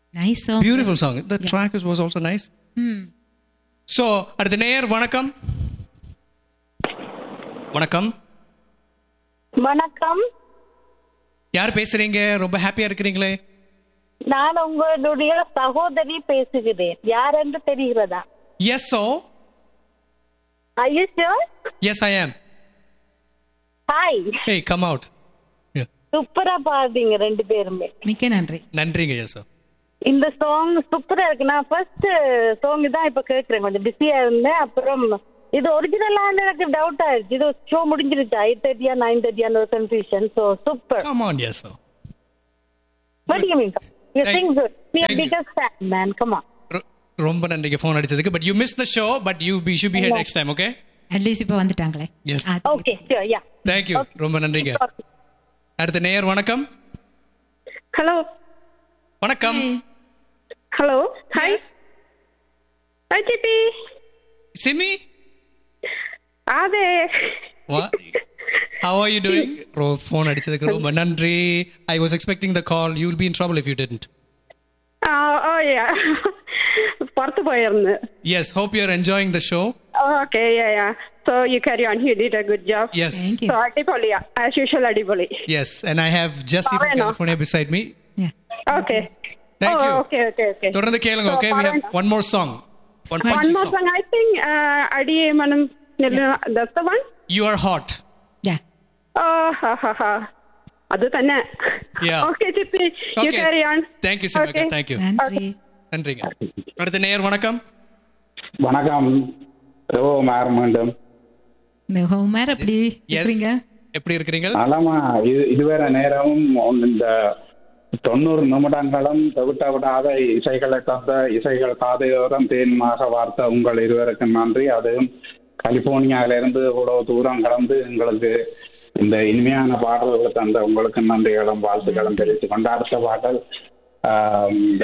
Nice song beautiful song the track was also nice so அடுத்த நேயர் வணக்கம் வணக்கம் வணக்கம் யார் பேசுறீங்க ரொம்ப ஹாப்பியா இருக்கிறீங்களே நான் உங்களுடைய சகோதரி பேசுகிறேன் யார் என்று தெரிகிறதா எஸ் ஓ ஐயோ எஸ் ஐ ஆம் ஹாய் ஹே கம் அவுட் சூப்பரா பாடுறீங்க ரெண்டு பேருமே மிக்க நன்றி நன்றிங்க எஸ் ஓ இந்த சாங் சூப்பரா இருக்கு நான் ஃபர்ஸ்ட் சாங் தான் இப்ப கேக்குறேன் கொஞ்சம் பிஸியா இருந்தேன் அப்புறம் இது ஒரிஜினலான எனக்கு டவுட் ஆயிடுச்சு இது ஷோ முடிஞ்சிருச்சு எயிட் தேர்ட்டியா நைன் தேர்ட்டியான ஒரு confusion so super come on yes oh What do you mean? You Thank- sing good. We are thank you. biggest fan, man. Come on. ரொம்ப நன்றிங்க ஃபோன் அடிச்சதுக்கு but you miss the show but you be should be here next time okay at least இப்ப வந்துட்டாங்களே Yes. Ah, Okay, sure, yeah. Thank you ரொம்ப நன்றிங்க அடுத்த நேயர் வணக்கம் ஹலோ வணக்கம் hello hi hi Chippi Simi அதே How are you doing? Phone அடிச்சதுக்கு ரொம்ப நன்றி I was expecting the call you will be in trouble if you didn't oh ya പുറത്ത് പോയിരുന്നു yes hope you R enjoying the show okay ya ya so you carry on he did a good job yes Thank you. So അടിപൊളിയാ as usual അടിപൊളി yes and I have just Parvena. California beside me. Yeah. Okay Thank you. Okay okay okay தொடர்ந்து கேளுங்க okay we have one more song one One punchy more song song. I think uh, Adiye Manam That's the one. you are hot Yeah. Oh, ha ha ha. അത് തന്നെ Yeah. Okay Chippi you Okay. Carry on thank you Simaka Okay. thank you நன்றி நன்றிங்க அடுத்த நேயர் வணக்கம் வணக்கம் ரகுமார் மீண்டும் இந்த ஹோமர் அப்படி எஸ் இருக்கிறீங்க எப்படி இருக்கிறீங்க நலமா இது இதுவரை நேரமும் ஒன்னு இந்த தொண்ணூறு நிமிடங்களும் தவிட்ட விடாத இசைகளை தந்த இசைகள் காதையோரம் தேன்மாக வார்த்த உங்கள் இருவருக்கும் நன்றி அதுவும் கலிபோர்னியாவிலிருந்து இவ்வளவு தூரம் கடந்து எங்களுக்கு இந்த இனிமையான பாடல்களை தந்த உங்களுக்கு நன்றிகளும் வாழ்த்துக்களும் தெரிவித்துக் கொண்டு அடுத்த பாடல் ஆஹ், இந்த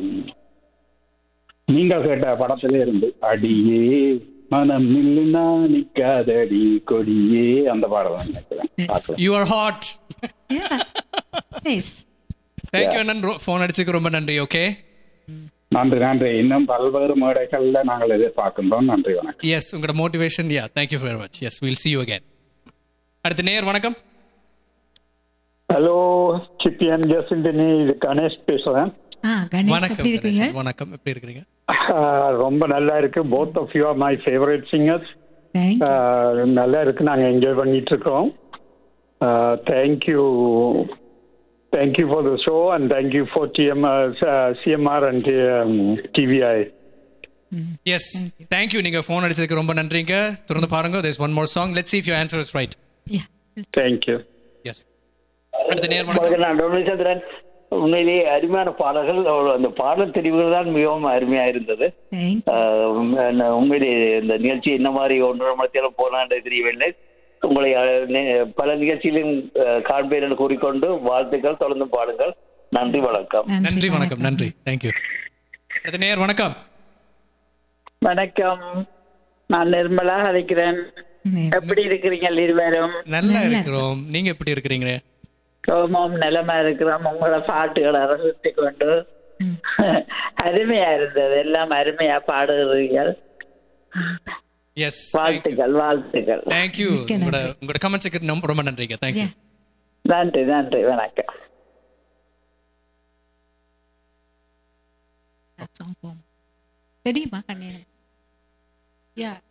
நீங்கள் கேட்ட படத்திலே இருந்து அடியே மனம் நில்லுனா நிக்காதடி கொடியே அந்த பாடல் தான் நினைக்கிறேன் பார்க்கலாம். you are hot Yeah. Nice. thank you அண்ணன் ஃபோன் அடிச்சதுக்கு ரொம்ப நன்றி ஓகே நன்றி நன்றி இன்னும் பல்வேறு மேடைகள்ல நாங்கள் எதிர்பார்க்கின்றோம் நன்றி வணக்கம் எஸ் உங்களோட motivation ya thank you very much yes will see you again அடுத்த நேயர் வணக்கம் ஹலோ சிப்பியன் ஜெசிண்டினி இது கணேஷ் பேசுறேன் ஆ கணேஷ் வணக்கம் எப்படி இருக்கீங்க கணேசன். வணக்கம் எப்படி இருக்கிறீங்க ஆஹ் ரொம்ப நல்லா இருக்கு both of you are my favourite singers thank நல்லா இருக்கு நாங்க என்ஜாய் பண்ணிட்டு இருக்கோம் thank you thank you for the show and thank you for TM CMR and TVI yes thank you நீங்க ஃபோன் அடிச்சதுக்கு ரொம்ப நன்றிங்க தொடர்ந்து பாருங்க there's one more song let's see if your answer is right ya thank you yes அடுத்த நேயர் வணக்கம் வணக்கம் நான் டொமினிச்சந்திரன் உண்மையிலேயே அருமையான பாடல்கள் அவ- அந்த பாடல் தெரிவுகள் தான் மிகவும் அருமையா இருந்தது தேங்க் ஆஹ் உண்மை- நான் உண்மையிலேயே இந்த நிகழ்ச்சி என்ன மாதிரி ஒன்றரை மணி நேரம் போனான்னு தெரியவில்லை உங்களை அஹ், நே- பல நிகழ்ச்சியிலும் ஆஹ், காண்பேன் என்று கூறிக்கொண்டு வாழ்த்துக்கள் தொடர்ந்து பாடுங்கள் நன்றி வணக்கம் நன்றி வணக்கம் நன்றி தேங்க் யூ அடுத்த நேயர் வணக்கம் வணக்கம் நான் நிர்மலா அழைக்கிறேன் எப்படி இருக்கிறீங்க இருவரும் நல்லா நல்லா இருக்கிறோம் நீங்க எப்படி இருக்கிறீங்க சோமம் நிலமா இருக்கிறோம் உங்களோட பாட்டுகளை ரசித்து கொண்டு அருமையா இருந்தது எல்லாம் அருமையா பாடுகிறீர்கள் எஸ் வாழ்த்துக்கள் வாழ்த்துக்கள் தேங்க் யூ மிக்க உங்களோட நன்றி. உங்களோட கமெண்ட்ஸுக்கு ரொம்ப நன்றிங்க தேங்க் யூ யா நன்றி நன்றி வணக்கம் சாங் போம் தெரியுமா கண்ணே யா